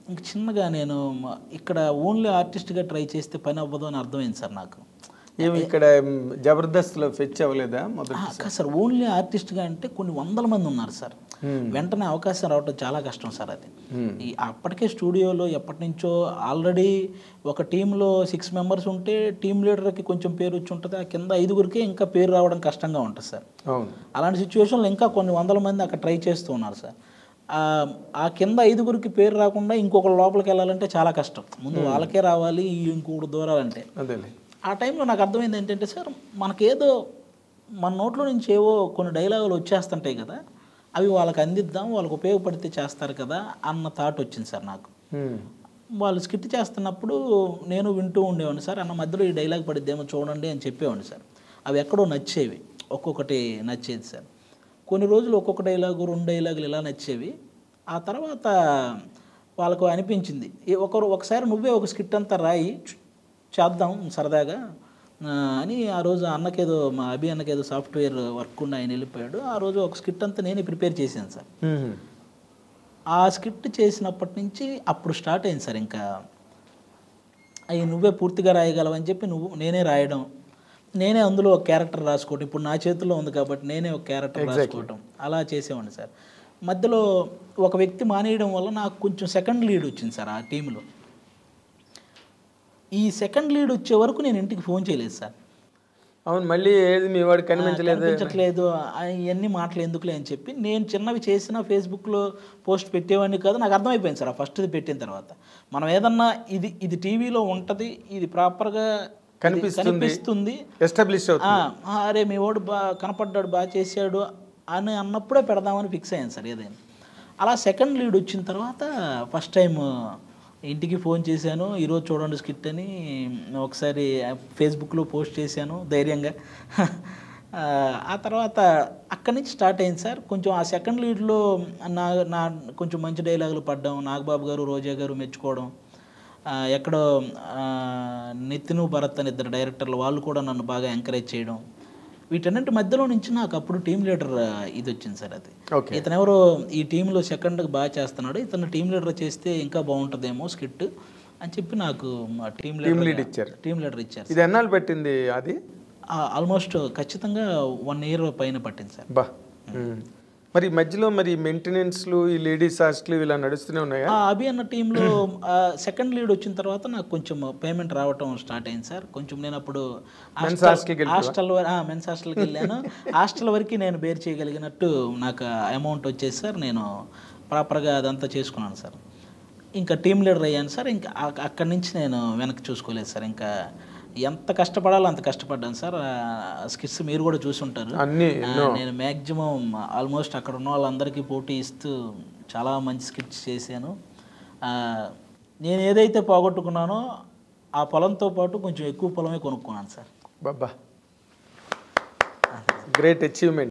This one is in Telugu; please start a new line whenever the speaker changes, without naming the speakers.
ఇంక చిన్నగా నేను మ- ఇక్కడ ఓన్లీ ఆర్టిస్ట్గా ట్రై చేస్తే పని అవ్వదు అని అర్థమైంది సార్ నాకు
ఏమి ఇక్కడ మ్, జబర్దస్త్లో ఫెచ్ అవ్వలేదా మొదటి
ఆ, కాదు సార్ ఓన్లీ ఆర్టిస్ట్గా అంటే కొన్ని వందల మంది ఉన్నారు సార్ వెంటనే అవకాశం రావడం చాలా కష్టం సార్ అది ఈ అప్పటికే స్టూడియోలో ఎప్పటి నుంచో ఆల్రెడీ ఒక టీంలో సిక్స్ మెంబర్స్ ఉంటే టీం లీడర్కి కొంచెం పేరు వచ్చి ఉంటుంది ఆ కింద ఐదుగురికే ఇంకా పేరు రావడం కష్టంగా ఉంటుంది సార్
అవును
అలాంటి సిచ్యువేషన్లో ఇంకా కొన్ని వందల మంది అక్కడ ట్రై చేస్తూ ఉన్నారు సార్ ఆ- ఆ కింద ఐదుగురికి పేరు రాకుండా ఇంకొకరు లోపలికి వెళ్ళాలంటే చాలా కష్టం ముందు వాళ్ళకే రావాలి ఇంకొకటి దూరాలంటే
అదేలే
ఆ టైంలో నాకు అర్థమైంది ఏంటంటే సార్ మనకేదో మన నోట్లో నుంచి ఏవో కొన్ని డైలాగులు వచ్చేస్తుంటాయి కదా అవి వాళ్ళకి అందిద్దాం వాళ్ళకి ఉపయోగపడితే చేస్తారు కదా అన్న థాట్ వచ్చింది సార్ నాకు
మ్,
వాళ్ళు స్కిట్ చేస్తున్నప్పుడు నేను వింటూ ఉండేవాడిని సార్ అన్న మధ్యలో ఈ డైలాగ్ పడిద్దేమో చూడండి అని చెప్పేవాడిని సార్ అవి ఎక్కడో నచ్చేవి ఒక్కొక్కటి నచ్చేది సార్ కొన్ని రోజులు ఒక్కొక్క డైలాగు రెండు డైలాగులు ఇలా నచ్చేవి ఆ తర్వాత వాళ్ళకు అనిపించింది ఈ ఒకరు ఒకసారి నువ్వే ఒక స్కిట్ అంతా రాయి చేద్దాం సరదాగా ఆ, అని ఆ రోజు అన్నకేదో మా అభి అన్నకేదో సాఫ్ట్వేర్ వర్క్ ఉండి ఆయన వెళ్ళిపోయాడు ఆ రోజు ఒక స్కిట్ అంతా నేనే ప్రిపేర్ చేశాను సార్
మ్,
ఆ స్క్రిప్ట్ చేసినప్పటి నుంచి అప్పుడు స్టార్ట్ అయింది సార్ ఇంకా అవి నువ్వే పూర్తిగా రాయగలవని చెప్పి నువ్వు నేనే రాయడం నేనే అందులో ఒక క్యారెక్టర్ రాసుకోవటం ఇప్పుడు నా చేతిలో ఉంది కాబట్టి నేనే ఒక క్యారెక్టర్ రాసుకోవటం అలా చేసేవాడిని సార్ మధ్యలో ఒక వ్యక్తి మానేయడం వల్ల నాకు కొంచెం సెకండ్ లీడ్ వచ్చింది సార్ ఆ టీంలో ఈ సెకండ్ లీడ్ వచ్చే వరకు నేను ఇంటికి ఫోన్ చేయలేదు సార్
అవును మళ్ళీ ఏది మీ వాడు కనిపించలేదు
కనిపించట్లేదు ఆ, ఇవన్నీ మాటలు ఎందుకులే అని చెప్పి నేను చిన్నవి చేసిన ఫేస్బుక్లో పోస్ట్ పెట్టేవాడిని కాదు నాకు అర్థమైపోయింది సార్ ఆ ఫస్ట్ది పెట్టిన తర్వాత మనం ఏదన్నా ఇది ఇది టీవీలో ఉంటుంది ఇది ప్రాపర్గా
కనిపిస్తుంది.
కనిపిస్తుంది
ఎస్టాబ్లిష్ అవుతుంది
ఆ, ఆ, అరే మీ వాడు బాగా కనపడ్డాడు బాగా చేశాడు అని అన్నప్పుడే పెడదామని ఫిక్స్ అయ్యాను సార్ ఏదైనా అలా సెకండ్ లీడ్ వచ్చిన తర్వాత ఫస్ట్ టైం ఇంటికి ఫోన్ చేశాను ఈరోజు చూడండి స్కిట్ అని ఒకసారి ఫేస్బుక్లో పోస్ట్ చేశాను ధైర్యంగా ఆ, ఆ తర్వాత అక్కడి నుంచి స్టార్ట్ అయింది సార్ కొంచెం ఆ సెకండ్ లీడ్లో నా నా కొంచెం మంచి డైలాగులు పడ్డం నాగబాబు గారు రోజా గారు మెచ్చుకోవడం ఆ, ఎక్కడో ఆ, నితిన్ భరత్ అని ఇద్దరు డైరెక్టర్లు వాళ్ళు కూడా నన్ను బాగా ఎంకరేజ్ చేయడం వీటన్నిటి మధ్యలో నుంచి నాకు అప్పుడు టీం లీడర్ ఇది వచ్చింది సార్ అది
ఓకే
ఇతను ఎవరో ఈ టీంలో సెకండ్ బాగా చేస్తున్నాడు ఇతను టీం లీడర్ చేస్తే ఇంకా బాగుంటుందేమో స్కిట్ అని చెప్పి నాకు టీం
టీమ్
లీడర్
లీడ్ ఇచ్చారు
టీం లీడర్ ఇచ్చారు
ఇది ఎన్నాళ్ళు పెట్టింది అది
ఆల్మోస్ట్ ఖచ్చితంగా వన్ ఇయర్ పైన పట్టింది సార్
బా మ్. మరి మధ్యలో మరి మెయింటెనెన్స్లు ఈ లేడీస్ హాస్టల్ ఇలా నడుస్తూనే ఉన్నాయా
ఆ అభి అన్న టీంలో సెకండ్ లీడ్ వచ్చిన తర్వాత నాకు కొంచెం పేమెంట్ రావటం స్టార్ట్ అయింది సార్ కొంచెం నేను అప్పుడు
Men's hostel కి వెళ్ళిపోయావా?
హాస్టల్ మెన్స్ హాస్టల్కి వెళ్ళాను హాస్టల్ వరకు నేను బేర్ చేయగలిగినట్టు నాకు అమౌంట్ వచ్చేసి సార్ నేను ప్రాపర్గా అదంతా చేసుకున్నాను సార్ ఇంకా టీం లీడర్ అయ్యాను సార్ ఇంకా అ- అక్కడి నుంచి నేను వెనక్కి చూసుకోలేదు సార్ ఇంకా ఎంత కష్టపడాలో అంత కష్టపడ్డాను సార్ స్కిట్స్ మీరు కూడా చూసుంటారు
అన్ని
ఆ, నేను మ్యాక్సిమం ఆల్మోస్ట్ అక్కడ ఉన్న వాళ్ళందరికీ పోటీ ఇస్తూ చాలా మంచి స్కిట్స్ చేశాను ఆ, నేను ఏదైతే పోగొట్టుకున్నానో ఆ పొలంతో పాటు కొంచెం ఎక్కువ పొలమే కొనుక్కున్నాను సార్
బాబా గ్రేట్ అచీవ్మెంట్